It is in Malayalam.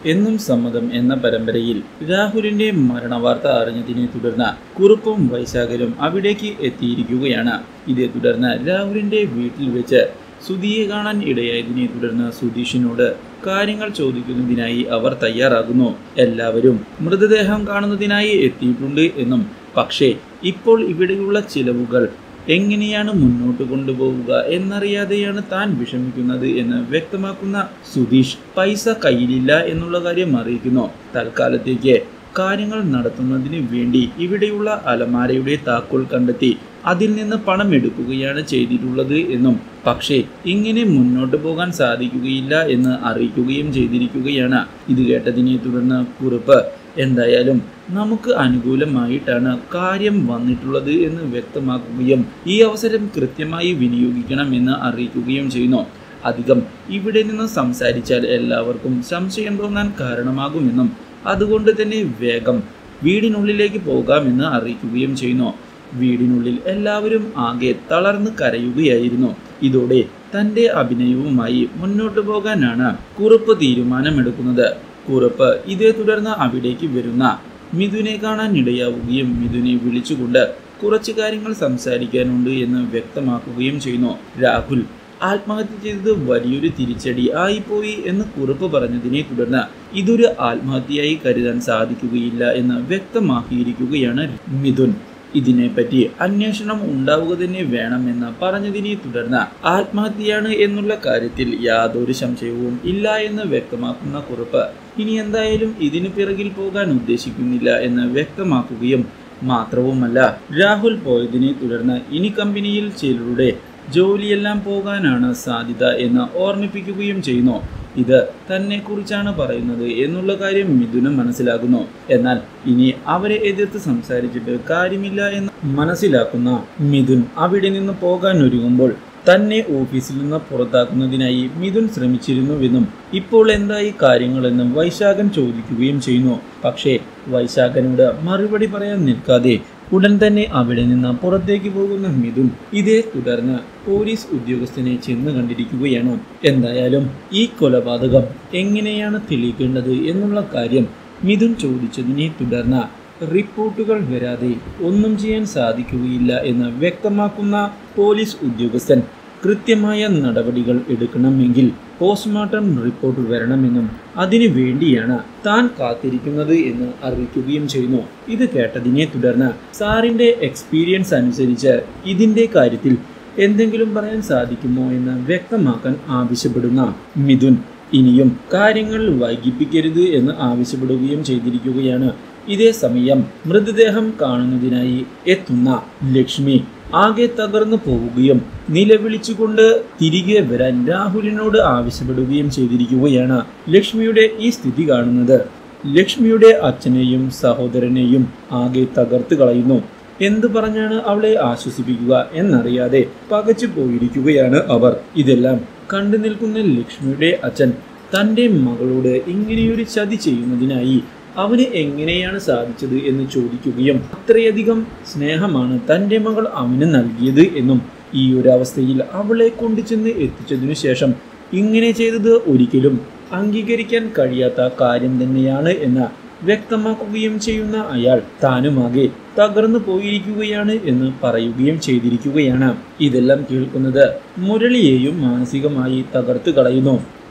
എന്നും സമ്മതം എന്ന പരമ്പരയിൽ രാഹുലിന്റെ മരണവാർത്ത അറിഞ്ഞതിനെ തുടർന്ന് കുറുപ്പും വൈശാഖരും അവിടേക്ക് എത്തിയിരിക്കുകയാണ് ഇതേ തുടർന്ന് രാഹുലിന്റെ വീട്ടിൽ വെച്ച് സുധിയെ കാണാൻ ഇടയായതിനെ തുടർന്ന് സുധീഷിനോട് കാര്യങ്ങൾ ചോദിക്കുന്നതിനായി അവർ തയ്യാറാകുന്നു എല്ലാവരും മൃതദേഹം കാണുന്നതിനായി എത്തിയിട്ടുണ്ട് എന്നും പക്ഷേ ഇപ്പോൾ ഇവിടെയുള്ള ചിലവുകൾ എങ്ങനെയാണ് മുന്നോട്ട് കൊണ്ടുപോവുക എന്നറിയാതെയാണ് താൻ വിഷമിക്കുന്നത് എന്ന് വ്യക്തമാക്കുന്ന സുധീഷ് പൈസ കയ്യിലില്ല എന്നുള്ള കാര്യം അറിയിക്കുന്നു തൽക്കാലത്തേക്ക് കാര്യങ്ങൾ നടത്തുന്നതിന് വേണ്ടി ഇവിടെയുള്ള അലമാരയുടെ താക്കോൽ കണ്ടെത്തി അതിൽ നിന്ന് പണം എടുക്കുകയാണ് ചെയ്തിട്ടുള്ളത് എന്നും പക്ഷേ ഇങ്ങനെ മുന്നോട്ട് പോകാൻ സാധിക്കുകയില്ല എന്ന് അറിയിക്കുകയും ചെയ്തിരിക്കുകയാണ് ഇത് കേട്ടതിനെ തുടർന്ന് കുറിപ്പ് എന്തായാലും നമുക്ക് അനുകൂലമായിട്ടാണ് കാര്യം വന്നിട്ടുള്ളത് എന്ന് വ്യക്തമാക്കുകയും ഈ അവസരം കൃത്യമായി വിനിയോഗിക്കണം എന്ന് അറിയിക്കുകയും ചെയ്യുന്നു അധികം ഇവിടെ നിന്ന് സംസാരിച്ചാൽ എല്ലാവർക്കും സംശയം തോന്നാൻ കാരണമാകുമെന്നും അതുകൊണ്ട് തന്നെ വേഗം വീടിനുള്ളിലേക്ക് പോകാമെന്ന് അറിയിക്കുകയും ചെയ്യുന്നു വീടിനുള്ളിൽ എല്ലാവരും ആകെ തളർന്ന് കരയുകയായിരുന്നു ഇതോടെ തൻ്റെ അഭിനയവുമായി മുന്നോട്ട് പോകാനാണ് കുറുപ്പ് തീരുമാനമെടുക്കുന്നത് കുറുപ്പ് ഇതേ തുടർന്ന് അവിടേക്ക് വരുന്ന മിഥുനെ കാണാൻ ഇടയാവുകയും മിഥുനെ വിളിച്ചുകൊണ്ട് കുറച്ച് കാര്യങ്ങൾ സംസാരിക്കാനുണ്ട് എന്ന് വ്യക്തമാക്കുകയും ചെയ്യുന്നു രാഹുൽ ആത്മഹത്യ ചെയ്തത് വലിയൊരു തിരിച്ചടി ആയിപ്പോയി എന്ന് കുറിപ്പ് പറഞ്ഞതിനെ തുടർന്ന് ഇതൊരു ആത്മഹത്യയായി കരുതാൻ സാധിക്കുകയില്ല എന്ന് വ്യക്തമാക്കിയിരിക്കുകയാണ് മിഥുൻ ഇതിനെപ്പറ്റി അന്വേഷണം ഉണ്ടാവുക തന്നെ വേണമെന്ന് പറഞ്ഞതിനെ തുടർന്ന് ആത്മഹത്യയാണ് എന്നുള്ള കാര്യത്തിൽ യാതൊരു സംശയവും ഇല്ല എന്ന് വ്യക്തമാക്കുന്ന കുറിപ്പ് ഇനി എന്തായാലും ഇതിനു പിറകിൽ പോകാൻ ഉദ്ദേശിക്കുന്നില്ല എന്ന് വ്യക്തമാക്കുകയും മാത്രവുമല്ല രാഹുൽ പോയതിനെ തുടർന്ന് ഇനി കമ്പനിയിൽ ചിലരുടെ ജോലിയെല്ലാം പോകാനാണ് സാധ്യത എന്ന് ഓർമ്മിപ്പിക്കുകയും ചെയ്യുന്നു ഇത് തന്നെ കുറിച്ചാണ് പറയുന്നത് എന്നുള്ള കാര്യം മിഥുനും മനസ്സിലാക്കുന്നു എന്നാൽ ഇനി അവരെ എതിർത്ത് സംസാരിച്ചിട്ട് കാര്യമില്ല എന്ന് മനസ്സിലാക്കുന്ന മിഥുൻ അവിടെ നിന്ന് പോകാൻ ഒരുങ്ങുമ്പോൾ തന്നെ ഓഫീസിൽ നിന്ന് പുറത്താക്കുന്നതിനായി മിഥുൻ ശ്രമിച്ചിരുന്നുവെന്നും ഇപ്പോൾ എന്തായി കാര്യങ്ങളെന്നും വൈശാഖൻ ചോദിക്കുകയും ചെയ്യുന്നു പക്ഷേ വൈശാഖനോട് മറുപടി പറയാൻ നിൽക്കാതെ ഉടൻ തന്നെ അവിടെ നിന്ന് പുറത്തേക്ക് പോകുന്ന മിഥുൻ ഇതേ തുടർന്ന് പോലീസ് ഉദ്യോഗസ്ഥനെ ചെന്ന് കണ്ടിരിക്കുകയാണ് എന്തായാലും ഈ കൊലപാതകം എങ്ങനെയാണ് തെളിയിക്കേണ്ടത് എന്നുള്ള കാര്യം മിഥുൻ ചോദിച്ചതിനെ തുടർന്ന് റിപ്പോർട്ടുകൾ വരാതെ ഒന്നും ചെയ്യാൻ സാധിക്കുകയില്ല എന്ന് വ്യക്തമാക്കുന്ന പോലീസ് ഉദ്യോഗസ്ഥൻ കൃത്യമായ നടപടികൾ എടുക്കണമെങ്കിൽ പോസ്റ്റ്മോർട്ടം റിപ്പോർട്ട് വരണമെന്നും അതിനു വേണ്ടിയാണ് താൻ കാത്തിരിക്കുന്നത് എന്ന് അറിയിക്കുകയും ചെയ്യുന്നു ഇത് കേട്ടതിനെ തുടർന്ന് സാറിൻ്റെ എക്സ്പീരിയൻസ് അനുസരിച്ച് ഇതിൻ്റെ കാര്യത്തിൽ എന്തെങ്കിലും പറയാൻ സാധിക്കുമോ എന്ന് വ്യക്തമാക്കാൻ ആവശ്യപ്പെടുന്ന മിഥുൻ ഇനിയും കാര്യങ്ങൾ വൈകിപ്പിക്കരുത് എന്ന് ആവശ്യപ്പെടുകയും ചെയ്തിരിക്കുകയാണ് ഇതേ സമയം മൃതദേഹം കാണുന്നതിനായി എത്തുന്ന ലക്ഷ്മി ആകെ തകർന്നു പോവുകയും നിലവിളിച്ചുകൊണ്ട് തിരികെ വരാൻ രാഹുലിനോട് ആവശ്യപ്പെടുകയും ചെയ്തിരിക്കുകയാണ് ലക്ഷ്മിയുടെ ഈ സ്ഥിതി കാണുന്നത് ലക്ഷ്മിയുടെ അച്ഛനെയും സഹോദരനെയും ആകെ തകർത്ത് കളയുന്നു എന്തു പറഞ്ഞാണ് അവളെ ആശ്വസിപ്പിക്കുക എന്നറിയാതെ പകച്ചു പോയിരിക്കുകയാണ് അവർ ഇതെല്ലാം കണ്ടു നിൽക്കുന്ന ലക്ഷ്മിയുടെ അച്ഛൻ തൻ്റെ മകളോട് ഇങ്ങനെയൊരു ചതി ചെയ്യുന്നതിനായി അവന് എങ്ങനെയാണ് സാധിച്ചത് എന്ന് ചോദിക്കുകയും അത്രയധികം സ്നേഹമാണ് തൻ്റെ മകൾ അവന് നൽകിയത് എന്നും ഈ ഒരു അവസ്ഥയിൽ അവളെ കൊണ്ടുചെന്ന് എത്തിച്ചതിനു ശേഷം ഇങ്ങനെ ചെയ്തത് ഒരിക്കലും അംഗീകരിക്കാൻ കഴിയാത്ത കാര്യം തന്നെയാണ് എന്ന് വ്യക്തമാക്കുകയും ചെയ്യുന്ന അയാൾ താനുമാകെ തകർന്നു പോയിരിക്കുകയാണ് എന്ന് പറയുകയും ചെയ്തിരിക്കുകയാണ് ഇതെല്ലാം കേൾക്കുന്നത് മുരളിയെയും മാനസികമായി തകർത്ത് കളയുന്നു